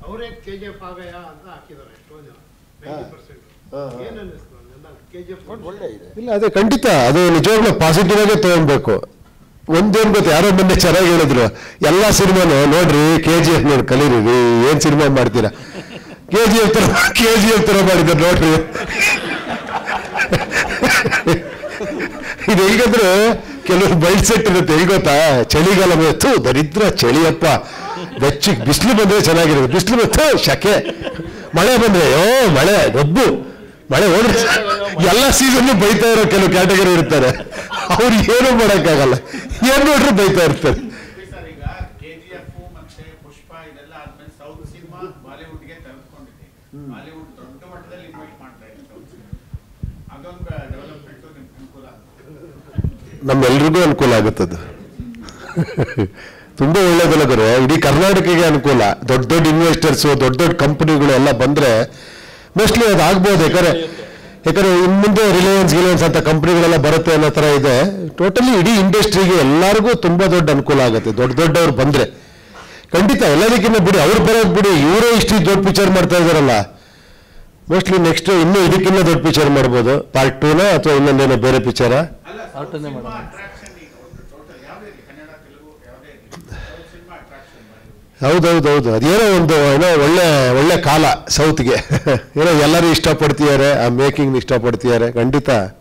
ಅವರೇ K G F ಆಗಯ ಅಂತ ಹಾಕಿದ್ದಾರೆ ಎಷ್ಟೋ ಜನ ನೈಂಟಿ ಪರ್ಸೆಂಟ್ ಹಾ, ಹಾ. ಏನು ಅನ್ನಿಸ್ತು ಅಲ್ಲೆಲ್ಲ ಕೆ ಜಿ ಎಫ್ ಒಳ್ಳೆ ಇದೆ ಇಲ್ಲ ಅದೇ ಖಂಡಿತ ಅದು ನಿಜವಾಗ್ಲೂ ಪಾಸಿಟಿವ್ ಆಗೇ ತಗೊಳ್ಬೇಕು ಒಂದೇನ್ ಗೊತ್ತು ಯಾರೋ ಮೊನ್ನೆ ಚೆನ್ನಾಗಿ ಹೇಳಿದ್ರು ಎಲ್ಲ ಸಿನಿಮಾನು ನೋಡ್ರಿ ಕೆ ಜಿ ಎಫ್ ನೋಡಿ ಕಲೀರಿ ಏನ್ ಸಿನಿಮಾ ಮಾಡ್ತೀರಾ ಕೆ ಜಿ ಎಫ್ ತರ ಕೆ ಜಿ ಎಫ್ ತರ ಮಾಡಿದ್ದಾರೆ ನೋಡ್ರಿ ಇದು ಹೆಂಗಂದ್ರೆ ಕೆಲವರು ಮೈಂಡ್ ಸೆಟ್ ಇರುತ್ತೆ ಹೆಂಗ್ ಗೊತ್ತಾ ಚಳಿಗಾಲ ಬಂತು ದರಿದ್ರ ಚಳಿಯಪ್ಪ ಬೆಚ್ಚಿ ಬಿಸಿಲು ಬಂದ್ರೆ ಚೆನ್ನಾಗಿರುತ್ತೆ ಬಿಸಿಲು ಬಂತು ಶಕೆ ಮಳೆ ಬಂದ್ರೆ ಓ ಮಳೆ ಗಬ್ಬು ಮಳೆ ಹೋದ್ರೆ ಎಲ್ಲ ಸೀಸನ್ ಬೈತಾ ಇರೋ ಕೆಲವು ಕ್ಯಾಟಗರಿ ಇರ್ತಾರೆ ಅವ್ರು ಏನು ಮಾಡೋಕ್ಕಾಗಲ್ಲ ಏನ್ ನೋಡ್ರು ಬೈತಾ ಇರ್ತಾರೆ ಸರ್ ಈಗ ಕೆ ಜಿ ಎಫ್ ಮತ್ತೆ ಪುಷ್ಪ ಇದೆಲ್ಲ ಆದ್ಮೇಲೆ ಸೌತ್ ಸಿನಿಮಾ ಬಾಲಿವುಡ್ಗೆ ತೆಗೆದುಕೊಂಡಿದೆ ಬಾಲಿವುಡ್ ದೊಡ್ಡ ಮಟ್ಟದಲ್ಲಿ ಇನ್ವೈಟ್ ಮಾಡ್ತಾ ಇದೆ ಸೌತ್ ಸಿನಿಮಾ ಅದೊಂದು ಡೆವಲಪ್ಮೆಂಟ್ ನಿಮ್ಗೆ ಅನುಕೂಲ ಆಗ್ತದೆ ನಮ್ಮೆಲ್ರಿಗೂ ಅನುಕೂಲ ಆಗುತ್ತದು ತುಂಬಾ ಒಳ್ಳೇದಲ್ಲ ಗುರು ಇಡೀ ಕರ್ನಾಟಕಕ್ಕೆ ಅನುಕೂಲ ದೊಡ್ಡ ದೊಡ್ಡ ಇನ್ವೆಸ್ಟರ್ಸ್ ದೊಡ್ಡ ದೊಡ್ಡ ಕಂಪನಿಗಳು ಎಲ್ಲ ಬಂದ್ರೆ ಮೋಸ್ಟ್ಲಿ ಅದು ಆಗ್ಬೋದು ಯಾಕಂದ್ರೆ ಯಾಕಂದ್ರೆ ಇನ್ ಮುಂದೆ ರಿಲಯನ್ಸ್ ಗಿಲಯನ್ಸ್ ಅಂತ ಕಂಪನಿಗಳೆಲ್ಲ ಬರುತ್ತೆ ಅನ್ನೋ ತರ ಇದೆ ಟೋಟಲಿ ಇಡೀ ಇಂಡಸ್ಟ್ರಿಗೆ ಎಲ್ಲರಿಗೂ ತುಂಬಾ ದೊಡ್ಡ ಅನುಕೂಲ ಆಗುತ್ತೆ ದೊಡ್ಡ ದೊಡ್ಡವ್ರು ಬಂದ್ರೆ ಖಂಡಿತ ಎಲ್ಲದಕ್ಕಿಂತ ಬಿಡಿ ಅವ್ರು ಬರೋದು ಬಿಡಿ ಇವರೇ ಇಷ್ಟು ದೊಡ್ಡ ಪಿಕ್ಚರ್ ಮಾಡ್ತಾ ಇದಾರಲ್ಲ ಮೋಸ್ಟ್ಲಿ ನೆಕ್ಸ್ಟ್ ಇನ್ನೂ ಇದಕ್ಕಿಂತ ದೊಡ್ಡ ಪಿಕ್ಚರ್ ಮಾಡ್ಬೋದು ಪಾರ್ಟ್ ಟೂನ ಅಥವಾ ಇನ್ನೊಂದೇನೋ ಬೇರೆ ಪಿಕ್ಚರ ಅಲ್ಲ ಸೌತ್ ಆಟನೇ ಸಿನಿಮಾ ಮಾಡೋಣ. ಅಟ್ರಾಕ್ಷನ್ ಈಗ ಒಂದು ಟೋಟಲ್ ಯಾವುದೇ ಇರಲಿ ಕನ್ನಡ ತೆಲುಗು ಯಾವುದೇ ಇರಲಿ ಸೌತ್ ಸಿನಿಮಾ ಅಟ್ರಾಕ್ಷನ್ ಬಾಲಿವುಡ್ ಹೌದೌದೌದು ಅದೇನೋ ಒಂದು ಏನೋ ಒಳ್ಳೆ ಒಳ್ಳೆ ಕಾಲ ಸೌತ್ಗೆ ಏನೋ ಎಲ್ಲರೂ ಇಷ್ಟಪಡ್ತಿದ್ದಾರೆ ಆ ಮೇಕಿಂಗ್ ಇಷ್ಟಪಡ್ತಿದ್ದಾರೆ ಖಂಡಿತ